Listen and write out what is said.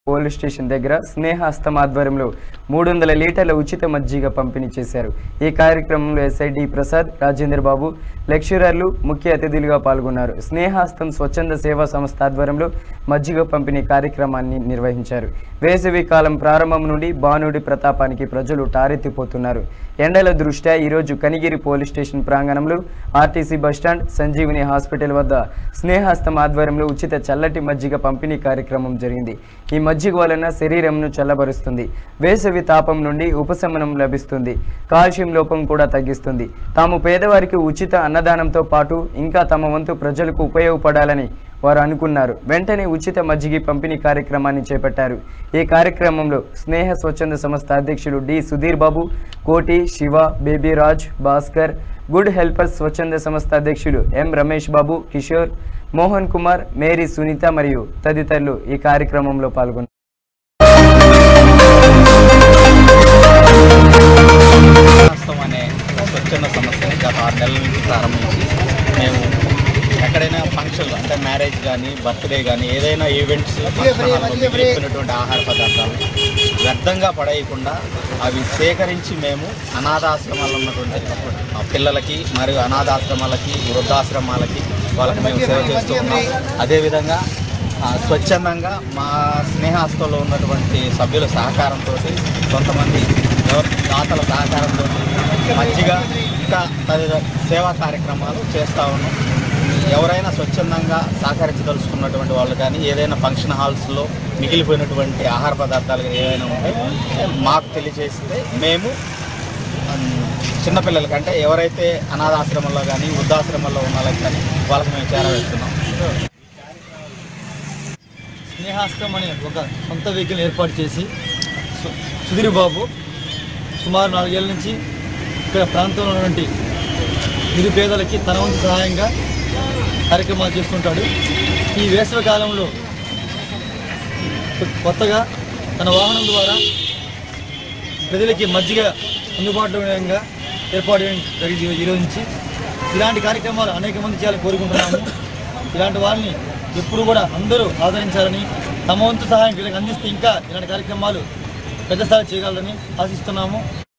police station దగ్గర స్నేహాస్తం ఆధ్వర్యంలో మూడు వందల లీటర్ల ఉచిత మజ్జిగ పంపిణీ చేశారు ఈ కార్యక్రమంలో ఎస్ఐ డి ప్రసాద్ రాజేంద్ర బాబు లెక్చరర్లు ముఖ్య అతిథులుగా పాల్గొన్నారు స్నేహాస్తం స్వచ్ఛంద సేవా సంస్థ ఆధ్వర్యంలో మజ్జిగ పంపిణీ కార్యక్రమాన్ని నిర్వహించారు వేసవి కాలం ప్రారంభం నుండి బాణుడి ప్రతాపానికి ప్రజలు టారెత్తిపోతున్నారు ఎండల దృష్ట్యా ఈరోజు కనిగిరి పోలీస్ స్టేషన్ ప్రాంగణంలో ఆర్టీసీ బస్టాండ్ సంజీవిని హాస్పిటల్ వద్ద స్నేహాస్తం ఆధ్వర్యంలో ఉచిత చల్లటి మజ్జిగ పంపిణీ కార్యక్రమం జరిగింది ఈ మజ్జిగ వలన శరీరంను చల్లబరుస్తుంది వేసవి తాపం నుండి ఉపశమనం లభిస్తుంది కాల్షియం లోపం కూడా తగ్గిస్తుంది తాము పేదవారికి ఉచిత అన్నదానంతో పాటు ఇంకా తమ వంతు ప్రజలకు ఉపయోగపడాలని వారు అనుకున్నారు వెంటనే ఉచిత మజ్జిగి పంపిణీ కార్యక్రమాన్ని చేపట్టారు ఈ కార్యక్రమంలో స్నేహ స్వచ్ఛంద సంస్థ అధ్యక్షులు D Sudheer Babu Koti Siva Babyraj Bhaskar good helpers స్వచ్ఛంద సంస్థ అధ్యక్షులు ఎం రమేష్ బాబు కిషోర్ మోహన్ కుమార్ మేరీ సునీత మరియు తదితరులు ఈ కార్యక్రమంలో పాల్గొన్నారు హస్తం అనే స్వచ్ఛంద సంస్థని గత ఆరు నెలల నుంచి ప్రారంభించి మేము ఎక్కడైనా ఫంక్షన్లు అంటే మ్యారేజ్ కానీ బర్త్డే కానీ ఏదైనా ఈవెంట్స్ మిగిలిపోయినటువంటి ఆహార పదార్థాలు వ్యర్థంగా పడేయకుండా అవి సేకరించి మేము అనాథాశ్రమాల్లో ఉన్నటువంటి ఆ పిల్లలకి మరియు అనాథాశ్రమాలకి వృద్ధాశ్రమాలకి వాళ్ళకి మేము సేవ చేస్తూ ఉన్నాం అదేవిధంగా ఆ, స్వచ్ఛందంగా మా స్నేహాస్తంలో ఉన్నటువంటి సభ్యుల సహకారంతో కొంతమంది ఎవరి దాతల సహకారంతో మజ్జిగ ఇంకా తదితర సేవా కార్యక్రమాలు చేస్తూ ఉన్నాం ఎవరైనా స్వచ్ఛందంగా సహకరించదలుచుకున్నటువంటి వాళ్ళు కానీ ఏదైనా ఫంక్షన్ హాల్స్లో మిగిలిపోయినటువంటి ఆహార పదార్థాలు ఏవైనా ఉంటే మాకు తెలియజేస్తే మేము ఉమ్, చిన్నపిల్లలకి అంటే ఎవరైతే అనాథాశ్రమంలో కానీ వృద్ధాశ్రమంలో ఉన్న వాళ్ళకి కానీ వాళ్ళకి మేము చేరవేస్తున్నాం స్నేహాస్తం అనే ఒక సొంత వెహికల్ ఏర్పాటు చేసి సు- సుధీర్ బాబు సుమారు నాలుగేళ్ల నుంచి ఇక్కడ ప్రాంతంలో ఉన్నటువంటి నిరుపేదలకి తన వంతు సహాయంగా కార్యక్రమాలు చేస్తుంటాడు ఈ వేసవి కాలంలో కొత్తగా తన వాహనం ద్వారా ప్రజలకి మజ్జిగ అందుబాటులో విధంగా ఏర్పాటు చేయడం జరిగింది ఈరోజు నుంచి ఇలాంటి కార్యక్రమాలు అనేక మంది చేయాలని కోరుకుంటున్నాము ఇలాంటి వారిని ఎప్పుడు కూడా అందరూ ఆదరించాలని తమ వంతు సహాయం వీళ్ళకి అందిస్తే ఇంకా ఇలాంటి కార్యక్రమాలు పెద్ద స్థాయి చేయగలరని ఆశిస్తున్నాము